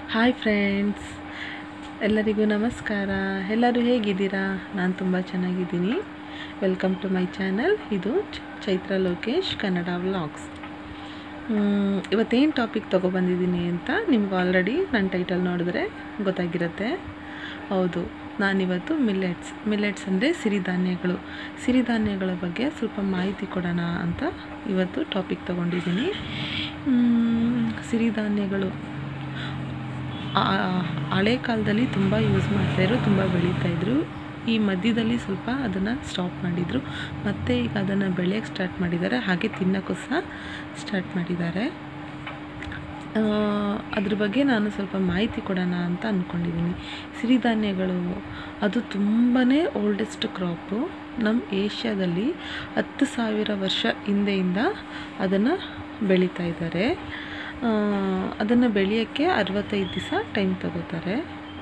hi friends ಎಲ್ಲರಿಗೂ ನಮಸ್ಕಾರ ಎಲ್ಲರೂ ಹೇಗಿದ್ದೀರಾ ನಾನು ತುಂಬ ಚೆನ್ನಾಗಿದ್ದೀನಿ ವೆಲ್ಕಮ್ ಟು ಮೈ ಚಾನಲ್ ಇದು ಚ- ಚೈತ್ರ ಲೋಕೇಶ್ ಕನ್ನಡ ವ್ಲಾಗ್ಸ್ ಇವತ್ತೇನು ಟಾಪಿಕ್ ತೊಗೊಬಂದಿದ್ದೀನಿ ಅಂತ ನಿಮ್ಗೆ ಆಲ್ರೆಡಿ ನನ್ನ ಟೈಟಲ್ ನೋಡಿದ್ರೆ ಗೊತ್ತಾಗಿರುತ್ತೆ ಹೌದು ನಾನಿವತ್ತು ಮಿಲ್ಲೆಟ್ಸ್ ಮಿಲ್ಲೆಟ್ಸ್ ಅಂದರೆ ಸಿರಿಧಾನ್ಯಗಳು ಸಿರಿಧಾನ್ಯಗಳ ಬಗ್ಗೆ ಸ್ವಲ್ಪ ಮಾಹಿತಿ ಕೊಡೋಣ ಅಂತ ಇವತ್ತು ಟಾಪಿಕ್ ತೊಗೊಂಡಿದ್ದೀನಿ ಮ್, ಸಿರಿಧಾನ್ಯಗಳು ಆ- ಆ- ಹಳೆ ಕಾಲದಲ್ಲಿ ತುಂಬ ಯೂಸ್ ಮಾಡ್ತಾಯಿದ್ರು ತುಂಬ ಬೆಳೀತಾಯಿದ್ರು ಈ ಮಧ್ಯದಲ್ಲಿ ಸ್ವಲ್ಪ ಅದನ್ನು ಸ್ಟಾಪ್ ಮಾಡಿದರು ಮತ್ತು ಈಗ ಅದನ್ನು ಬೆಳೆಯೋಕ್ಕೆ ಸ್ಟಾರ್ಟ್ ಮಾಡಿದ್ದಾರೆ ಹಾಗೆ ತಿನ್ನೋಕ್ಕೂ ಸಹ ಸ್ಟಾರ್ಟ್ ಮಾಡಿದ್ದಾರೆ ಆ, ಅದ್ರ ಬಗ್ಗೆ ನಾನು ಸ್ವಲ್ಪ ಮಾಹಿತಿ ಕೊಡೋಣ ಅಂತ ಅಂದ್ಕೊಂಡಿದ್ದೀನಿ ಸಿರಿಧಾನ್ಯಗಳು ಅದು ತುಂಬಾ ಓಲ್ಡೆಸ್ಟ್ ಕ್ರಾಪು ನಮ್ಮ ಏಷ್ಯಾದಲ್ಲಿ ಹತ್ತು ಸಾವಿರ ವರ್ಷ ಹಿಂದೆಯಿಂದ ಅದನ್ನು ಬೆಳೀತಾ ಇದ್ದಾರೆ ಅದನ್ನು ಬೆಳೆಯೋಕ್ಕೆ ಅರವತ್ತೈದು ದಿವಸ ಟೈಮ್ ತಗೋತಾರೆ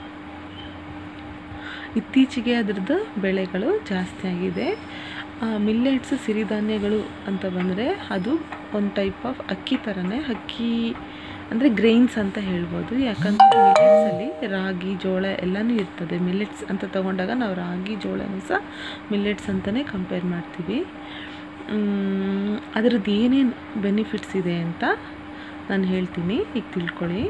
ಇತ್ತೀಚೆಗೆ ಅದರದ್ದು ಬೆಳೆಗಳು ಜಾಸ್ತಿ ಆಗಿದೆ ಮಿಲ್ಲೆಟ್ಸ್ ಸಿರಿಧಾನ್ಯಗಳು ಅಂತ ಬಂದರೆ ಅದು ಒಂದು ಟೈಪ್ ಆಫ್ ಅಕ್ಕಿ ಥರನೇ ಅಕ್ಕಿ ಅಂದರೆ ಗ್ರೈನ್ಸ್ ಅಂತ ಹೇಳ್ಬೋದು ಯಾಕಂದರೆ ಮಿಲ್ಲೆಟ್ಸಲ್ಲಿ ರಾಗಿ ಜೋಳ ಎಲ್ಲನೂ ಇರ್ತದೆ ಮಿಲ್ಲೆಟ್ಸ್ ಅಂತ ತಗೊಂಡಾಗ ನಾವು ರಾಗಿ ಜೋಳನೂ ಸಹ ಮಿಲ್ಲೆಟ್ಸ್ ಅಂತಲೇ ಕಂಪೇರ್ ಮಾಡ್ತೀವಿ ಮ್, ಅದರದ್ದು ಏನೇನು ಬೆನಿಫಿಟ್ಸ್ ಇದೆ ಅಂತ ನಾನು ಹೇಳ್ತೀನಿ ಈಗ ತಿಳ್ಕೊಳ್ಳಿ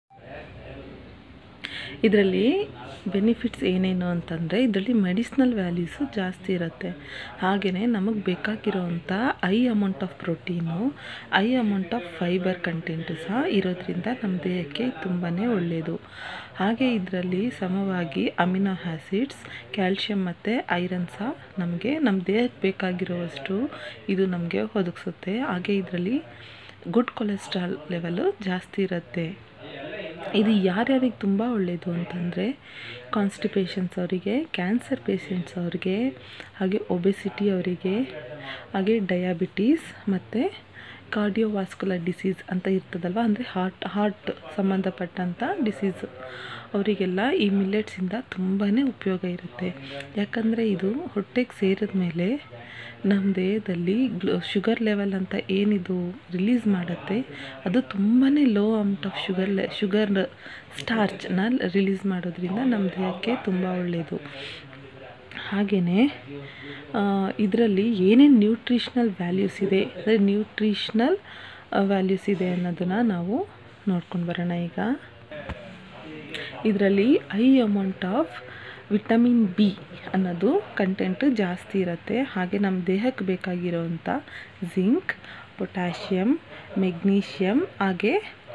ಇದರಲ್ಲಿ ಬೆನಿಫಿಟ್ಸ್ ಏನೇನು ಅಂತಂದರೆ ಇದರಲ್ಲಿ ಮೆಡಿಸ್ನಲ್ ವ್ಯಾಲ್ಯೂಸು ಜಾಸ್ತಿ ಇರುತ್ತೆ ಹಾಗೆಯೇ ನಮಗೆ ಬೇಕಾಗಿರೋವಂಥ high amount of protein high amount of fibre content ಸಹ ಇರೋದ್ರಿಂದ ನಮ್ಮ ದೇಹಕ್ಕೆ ತುಂಬಾ ಒಳ್ಳೆಯದು ಹಾಗೆ ಇದರಲ್ಲಿ ಸಮವಾಗಿ ಅಮಿನೋ ಆ್ಯಸಿಡ್ಸ್ ಕ್ಯಾಲ್ಶಿಯಂ ಮತ್ತು ಐರನ್ ಸಹ ನಮಗೆ ನಮ್ಮ ದೇಹಕ್ಕೆ ಬೇಕಾಗಿರುವಷ್ಟು ಇದು ನಮಗೆ ಒದಗಿಸುತ್ತೆ ಹಾಗೆ ಇದರಲ್ಲಿ ಗುಡ್ ಕೊಲೆಸ್ಟ್ರಾಲ್ ಲೆವೆಲು ಜಾಸ್ತಿ ಇರುತ್ತೆ ಇದು ಯಾರ್ಯಾರಿಗೆ ತುಂಬ ಒಳ್ಳೆಯದು ಅಂತಂದರೆ ಕಾನ್ಸ್ಟಿಪೇಷನ್ಸ್ ಅವರಿಗೆ ಕ್ಯಾನ್ಸರ್ ಪೇಷಂಟ್ಸ್ ಅವರಿಗೆ ಹಾಗೆ ಒಬೆಸಿಟಿ ಅವರಿಗೆ ಹಾಗೆ ಡಯಾಬಿಟೀಸ್ ಮತ್ತು ಕಾರ್ಡಿಯೋವಾಸ್ಕುಲರ್ ಡಿಸೀಸ್ ಅಂತ ಇರ್ತದಲ್ವ ಅಂದರೆ ಹಾರ್ಟ್ ಹಾರ್ಟ್ ಸಂಬಂಧಪಟ್ಟಂಥ ಡಿಸೀಸ್ ಅವರಿಗೆಲ್ಲ ಈ ಮಿಲ್ಲೆಟ್ಸಿಂದ ತುಂಬಾ ಉಪಯೋಗ ಇರುತ್ತೆ ಯಾಕಂದರೆ ಇದು ಹೊಟ್ಟೆಗೆ ಸೇರಿದ ಮೇಲೆ ನಮ್ಮ ದೇಹದಲ್ಲಿ ಗ್ಲೋ ಶುಗರ್ ಲೆವೆಲ್ ಅಂತ ಏನಿದು ರಿಲೀಸ್ ಮಾಡುತ್ತೆ ಅದು ತುಂಬಾ ಲೋ ಅಮೌಂಟ್ ಆಫ್ ಶುಗರ್ ಲೆ ಶುಗರ್ ಸ್ಟಾರ್ಚ್ನ ರಿಲೀಸ್ ಮಾಡೋದ್ರಿಂದ ನಮ್ಮ ದೇಹಕ್ಕೆ ತುಂಬ ಒಳ್ಳೆಯದು ಹಾಗೆಯೇ ಇದರಲ್ಲಿ ಏನೇನು ನ್ಯೂಟ್ರಿಷ್ನಲ್ ವ್ಯಾಲ್ಯೂಸ್ ಇದೆ ಅಂದರೆ ನ್ಯೂಟ್ರಿಷ್ನಲ್ ವ್ಯಾಲ್ಯೂಸ್ ಇದೆ ಅನ್ನೋದನ್ನು ನಾವು ನೋಡ್ಕೊಂಡು ಬರೋಣ ಈಗ ಇದರಲ್ಲಿ high amount of vitamin B ಅನ್ನೋದು ಕಂಟೆಂಟ್ ಜಾಸ್ತಿ ಇರುತ್ತೆ ಹಾಗೆ ನಮ್ಮ ದೇಹಕ್ಕೆ ಬೇಕಾಗಿರೋವಂಥ ಜಿಂಕ್ ಪೊಟ್ಯಾಷಿಯಮ್ ಮೆಗ್ನೀಷಿಯಮ್ ಹಾಗೆ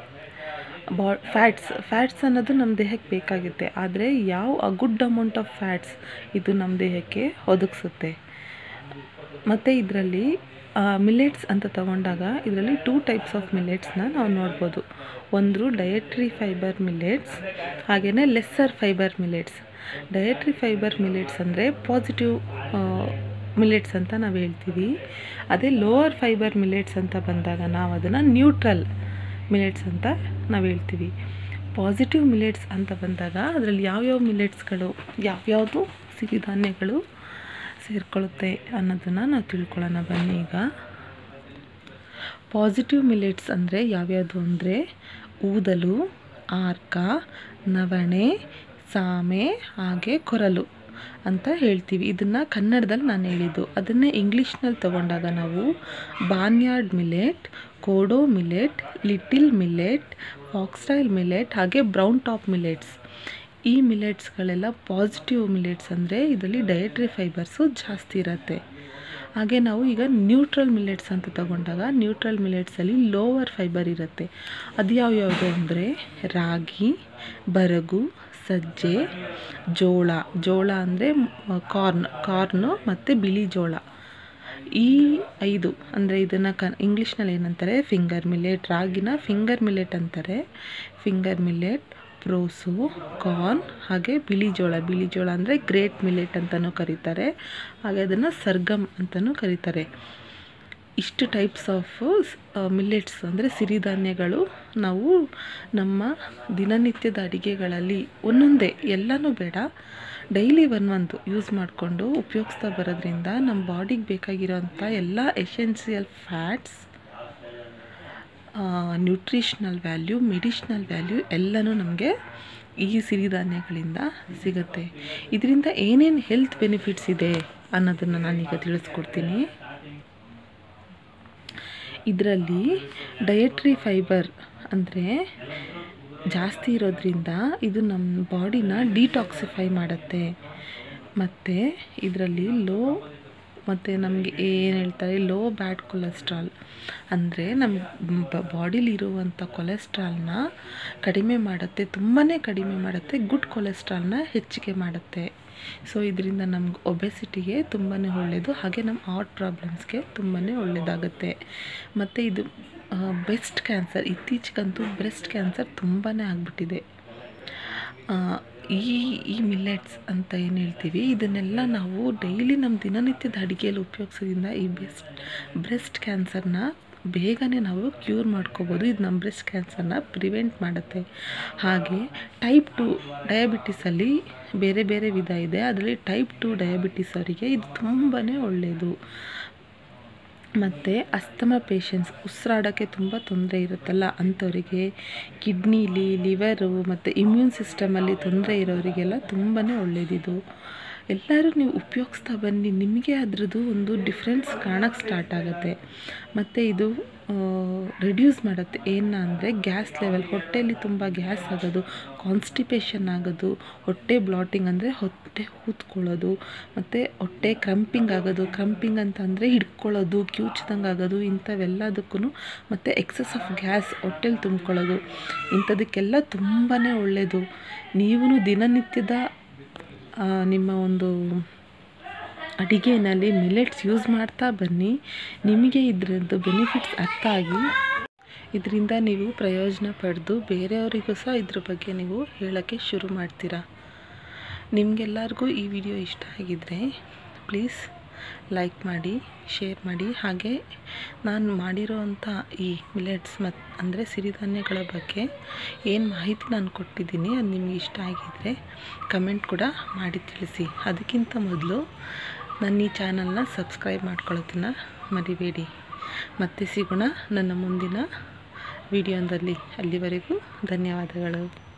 ಬಾ ಫ್ಯಾಟ್ಸ್ ಫ್ಯಾಟ್ಸ್ ಅನ್ನೋದು ನಮ್ಮ ದೇಹಕ್ಕೆ ಬೇಕಾಗುತ್ತೆ ಆದರೆ ಯಾವ ಗುಡ್ ಅಮೌಂಟ್ ಆಫ್ ಫ್ಯಾಟ್ಸ್ ಇದು ನಮ್ಮ ದೇಹಕ್ಕೆ ಒದಗಿಸುತ್ತೆ ಮತ್ತು ಇದರಲ್ಲಿ ಮಿಲೆಟ್ಸ್ ಅಂತ ತಗೊಂಡಾಗ ಇದರಲ್ಲಿ ಟೂ ಟೈಪ್ಸ್ ಆಫ್ ಮಿಲೆಟ್ಸ್ನ ನಾವು ನೋಡ್ಬೋದು ಒಂದು ಡಯಟ್ರಿ ಫೈಬರ್ ಮಿಲೆಟ್ಸ್ ಹಾಗೆಯೇ lesser fibre millets dietary fibre millets ಅಂದರೆ ಪಾಸಿಟಿವ್ ಮಿಲೆಟ್ಸ್ ಅಂತ ನಾವು ಹೇಳ್ತೀವಿ ಅದೇ ಲೋವರ್ ಫೈಬರ್ ಮಿಲೆಟ್ಸ್ ಅಂತ ಬಂದಾಗ ನಾವು ಅದನ್ನು ನ್ಯೂಟ್ರಲ್ ಮಿಲೆಟ್ಸ್ ಅಂತ ನಾವು ಹೇಳ್ತೀವಿ ಪಾಸಿಟಿವ್ ಮಿಲೆಟ್ಸ್ ಅಂತ ಬಂದಾಗ ಅದರಲ್ಲಿ ಯಾವ್ಯಾವ ಮಿಲೆಟ್ಸ್ಗಳು ಯಾವ್ಯಾವುದು ಸಿರಿಧಾನ್ಯಗಳು ಸೇರ್ಕೊಳ್ಳುತ್ತೆ ಅನ್ನೋದನ್ನು ನಾವು ತಿಳ್ಕೊಳ್ಳೋಣ ಬನ್ನಿ ಈಗ ಪಾಸಿಟಿವ್ ಮಿಲೆಟ್ಸ್ ಅಂದರೆ ಯಾವ್ಯಾವುದು ಅಂದರೆ ಊದಲು ಆರ್ಕ ನವಣೆ ಸಾಮೆ ಹಾಗೆ ಕೊರಲು ಅಂತ ಹೇಳ್ತೀವಿ ಇದನ್ನು ಕನ್ನಡದಲ್ಲಿ ನಾನು ಹೇಳಿದ್ದು ಅದನ್ನೇ ಇಂಗ್ಲೀಷ್ನಲ್ಲಿ ತಗೊಂಡಾಗ ನಾವು barnyard millet kodo millet little millet foxtail millet ಹಾಗೆ ಬ್ರೌನ್ ಟಾಪ್ ಮಿಲೆಟ್ಸ್ ಈ ಮಿಲೆಟ್ಸ್ಗಳೆಲ್ಲ ಪಾಸಿಟಿವ್ ಮಿಲೆಟ್ಸ್ ಅಂದರೆ ಇದರಲ್ಲಿ ಡಯಟ್ರಿ ಫೈಬರ್ಸು ಜಾಸ್ತಿ ಇರುತ್ತೆ ಹಾಗೆ ನಾವು ಈಗ ನ್ಯೂಟ್ರಲ್ ಮಿಲೆಟ್ಸ್ ಅಂತ ತಗೊಂಡಾಗ ನ್ಯೂಟ್ರಲ್ ಮಿಲೆಟ್ಸಲ್ಲಿ ಲೋವರ್ ಫೈಬರ್ ಇರುತ್ತೆ ಅದು ಯಾವ್ಯಾವುದು ಅಂದರೆ ರಾಗಿ ಬರಗು ಸಜ್ಜೆ ಜೋಳ ಜೋಳ ಅಂದರೆ ಕಾರ್ನ್ ಕಾರ್ನು ಮತ್ತು ಬಿಳಿ ಜೋಳ ಈ ಐದು ಅಂದರೆ ಇದನ್ನು ಕ ಇಂಗ್ಲೀಷ್ನಲ್ಲಿ ಏನಂತಾರೆ ಫಿಂಗರ್ ಮಿಲೆಟ್ ರಾಗಿನ ಫಿಂಗರ್ ಮಿಲೆಟ್ ಅಂತಾರೆ ಫಿಂಗರ್ ಮಿಲೆಟ್ ಪ್ರೋಸು ಕಾರ್ನ್ ಹಾಗೆ ಬಿಳಿ ಜೋಳ ಬಿಳಿ ಜೋಳ ಅಂದರೆ ಗ್ರೇಟ್ ಮಿಲೆಟ್ ಅಂತಲೂ ಕರೀತಾರೆ ಹಾಗೆ ಅದನ್ನು ಸರ್ಗಮ್ ಅಂತಲೂ ಕರೀತಾರೆ ಇಷ್ಟು ಟೈಪ್ಸ್ ಆಫ್ ಮಿಲ್ಲೆಟ್ಸ್ ಅಂದರೆ ಸಿರಿಧಾನ್ಯಗಳು ನಾವು ನಮ್ಮ ದಿನನಿತ್ಯದ ಅಡುಗೆಗಳಲ್ಲಿ ಒಂದೊಂದೇ ಎಲ್ಲನೂ ಬೇಡ ಡೈಲಿ ಒಂದೊಂದು ಯೂಸ್ ಮಾಡಿಕೊಂಡು ಉಪಯೋಗಿಸ್ತಾ ಬರೋದ್ರಿಂದ ನಮ್ಮ ಬಾಡಿಗೆ ಬೇಕಾಗಿರೋಂಥ ಎಲ್ಲ essential fats nutritional value medicinal value ಎಲ್ಲನೂ ನಮಗೆ ಈ ಸಿರಿಧಾನ್ಯಗಳಿಂದ ಸಿಗುತ್ತೆ ಇದರಿಂದ ಏನೇನು ಹೆಲ್ತ್ ಬೆನಿಫಿಟ್ಸ್ ಇದೆ ಅನ್ನೋದನ್ನು ನಾನೀಗ ತಿಳಿಸ್ಕೊಡ್ತೀನಿ ಇದರಲ್ಲಿ ಡಯಟ್ರಿ ಫೈಬರ್ ಅಂದರೆ ಜಾಸ್ತಿ ಇರೋದ್ರಿಂದ ಇದು ನಮ್ಮ ಬಾಡಿನ ಡಿಟಾಕ್ಸಿಫೈ ಮಾಡುತ್ತೆ ಮತ್ತು ಇದರಲ್ಲಿ ಲೋ ಮತ್ತು ನಮಗೆ ಏನು ಹೇಳ್ತಾರೆ ಲೋ ಬ್ಯಾಡ್ ಕೊಲೆಸ್ಟ್ರಾಲ್ ಅಂದರೆ ನಮ್ಮ ಬಾಡಿಲಿರುವಂಥ ಕೊಲೆಸ್ಟ್ರಾಲ್ನ ಕಡಿಮೆ ಮಾಡುತ್ತೆ ತುಂಬಾ ಕಡಿಮೆ ಮಾಡುತ್ತೆ ಗುಡ್ ಕೊಲೆಸ್ಟ್ರಾಲ್ನ ಹೆಚ್ಚಿಗೆ ಮಾಡುತ್ತೆ ಸೊ ಇದರಿಂದ ನಮ್ಗೆ ಒಬೆಸಿಟಿಗೆ ತುಂಬಾ ಒಳ್ಳೆಯದು ಹಾಗೆ ನಮ್ಮ ಹಾರ್ಟ್ ಪ್ರಾಬ್ಲಮ್ಸ್ಗೆ ತುಂಬಾ ಒಳ್ಳೆಯದಾಗುತ್ತೆ ಮತ್ತು ಇದು ಬ್ರೆಸ್ಟ್ ಕ್ಯಾನ್ಸರ್ ಇತ್ತೀಚೆಗಂತೂ ಬ್ರೆಸ್ಟ್ ಕ್ಯಾನ್ಸರ್ ತುಂಬಾ ಆಗಿಬಿಟ್ಟಿದೆ ಈ ಈ ಮಿಲ್ಲೆಟ್ಸ್ ಅಂತ ಏನು ಹೇಳ್ತೀವಿ ಇದನ್ನೆಲ್ಲ ನಾವು ಡೈಲಿ ನಮ್ಮ ದಿನನಿತ್ಯದ ಅಡುಗೆಯಲ್ಲಿ ಉಪಯೋಗಿಸೋದ್ರಿಂದ ಈ ಬೆಸ್ಟ್ ಬ್ರೆಸ್ಟ್ ಕ್ಯಾನ್ಸರ್ನ ಬೇಗನೆ ನಾವು ಕ್ಯೂರ್ ಮಾಡ್ಕೋಬೋದು ಇದು ನಮ್ಮ ಬ್ರೆಸ್ಟ್ ಕ್ಯಾನ್ಸರ್ನ ಪ್ರಿವೆಂಟ್ ಮಾಡುತ್ತೆ ಹಾಗೆ ಟೈಪ್ ಟು ಡಯಾಬಿಟಿಸಲ್ಲಿ ಬೇರೆ ಬೇರೆ ವಿಧ ಇದೆ ಅದರಲ್ಲಿ ಟೈಪ್ ಟು ಡಯಾಬಿಟಿಸ್ ಅವರಿಗೆ ಇದು ತುಂಬಾ ಒಳ್ಳೆಯದು ಮತ್ತು ಅಸ್ತಮ ಪೇಷಂಟ್ಸ್ ಉಸಿರಾಡೋಕ್ಕೆ ತುಂಬ ತೊಂದರೆ ಇರುತ್ತಲ್ಲ ಅಂಥವರಿಗೆ ಕಿಡ್ನಿಲಿ ಲಿವರು ಮತ್ತು ಇಮ್ಯೂನ್ ಸಿಸ್ಟಮಲ್ಲಿ ತೊಂದರೆ ಇರೋರಿಗೆಲ್ಲ ತುಂಬಾ ಒಳ್ಳೆಯದಿದು ಎಲ್ಲರೂ ನೀವು ಉಪಯೋಗಿಸ್ತಾ ಬನ್ನಿ ನಿಮಗೆ ಅದ್ರದ್ದು ಒಂದು ಡಿಫ್ರೆನ್ಸ್ ಕಾಣೋಕ್ಕೆ ಸ್ಟಾರ್ಟ್ ಆಗುತ್ತೆ ಮತ್ತು ಇದು ರಿಡ್ಯೂಸ್ ಮಾಡುತ್ತೆ ಏನು ಅಂದರೆ ಗ್ಯಾಸ್ ಲೆವೆಲ್ ಹೊಟ್ಟೆಯಲ್ಲಿ ತುಂಬ ಗ್ಯಾಸ್ ಆಗೋದು ಕಾನ್ಸ್ಟಿಪೇಷನ್ ಆಗೋದು ಹೊಟ್ಟೆ ಬ್ಲಾಟಿಂಗ್ ಅಂದರೆ ಹೊಟ್ಟೆ ಊದ್ಕೊಳ್ಳೋದು ಮತ್ತು ಹೊಟ್ಟೆ ಕ್ರಂಪಿಂಗ್ ಆಗೋದು ಕ್ರಂಪಿಂಗ್ ಅಂತಂದರೆ ಹಿಡ್ಕೊಳ್ಳೋದು ಕ್ಯೂಚ್ದಂಗೆ ಆಗೋದು ಇಂಥವೆಲ್ಲದಕ್ಕೂ ಮತ್ತು ಎಕ್ಸಸ್ ಆಫ್ ಗ್ಯಾಸ್ ಹೊಟ್ಟೆಲಿ ತುಂಬ್ಕೊಳ್ಳೋದು ಇಂಥದಕ್ಕೆಲ್ಲ ತುಂಬಾ ಒಳ್ಳೆಯದು ನೀವು ದಿನನಿತ್ಯದ ನಿಮ್ಮ ಒಂದು ಅಡಿಗೆಯಲ್ಲಿ ಮಿಲೆಟ್ಸ್ ಯೂಸ್ ಮಾಡ್ತಾ ಬನ್ನಿ ನಿಮಗೆ ಇದರದ್ದು ಬೆನಿಫಿಟ್ಸ್ ಅರ್ಥ ಆಗಿ ಇದರಿಂದ ನೀವು ಪ್ರಯೋಜನ ಪಡೆದು ಬೇರೆಯವರಿಗೂ ಸಹ ಇದ್ರ ಬಗ್ಗೆ ನೀವು ಹೇಳೋಕ್ಕೆ ಶುರು ಮಾಡ್ತೀರಾ ನಿಮಗೆಲ್ಲರಿಗೂ ಈ ವಿಡಿಯೋ ಇಷ್ಟ ಆಗಿದ್ದರೆ ಪ್ಲೀಸ್ ಲೈಕ್ ಮಾಡಿ ಶೇರ್ ಮಾಡಿ ಹಾಗೆ ನಾನು ಮಾಡಿರೋವಂಥ ಈ ಮಿಲೆಟ್ಸ್ ಮತ್ತು ಅಂದರೆ ಸಿರಿಧಾನ್ಯಗಳ ಬಗ್ಗೆ ಏನು ಮಾಹಿತಿ ನಾನು ಕೊಟ್ಟಿದ್ದೀನಿ ಅದು ನಿಮಗೆ ಇಷ್ಟ ಆಗಿದ್ದರೆ ಕಮೆಂಟ್ ಕೂಡ ಮಾಡಿ ತಿಳಿಸಿ ಅದಕ್ಕಿಂತ ಮೊದಲು ನನ್ನ ಈ ಚಾನಲ್ನ ಸಬ್ಸ್ಕ್ರೈಬ್ ಮಾಡ್ಕೊಳ್ಳೋದನ್ನು ಮರಿಬೇಡಿ ಮತ್ತೆ ಸಿಗೋಣ ನನ್ನ ಮುಂದಿನ ವಿಡಿಯೋದಲ್ಲಿ ಅಲ್ಲಿವರೆಗೂ ಧನ್ಯವಾದಗಳು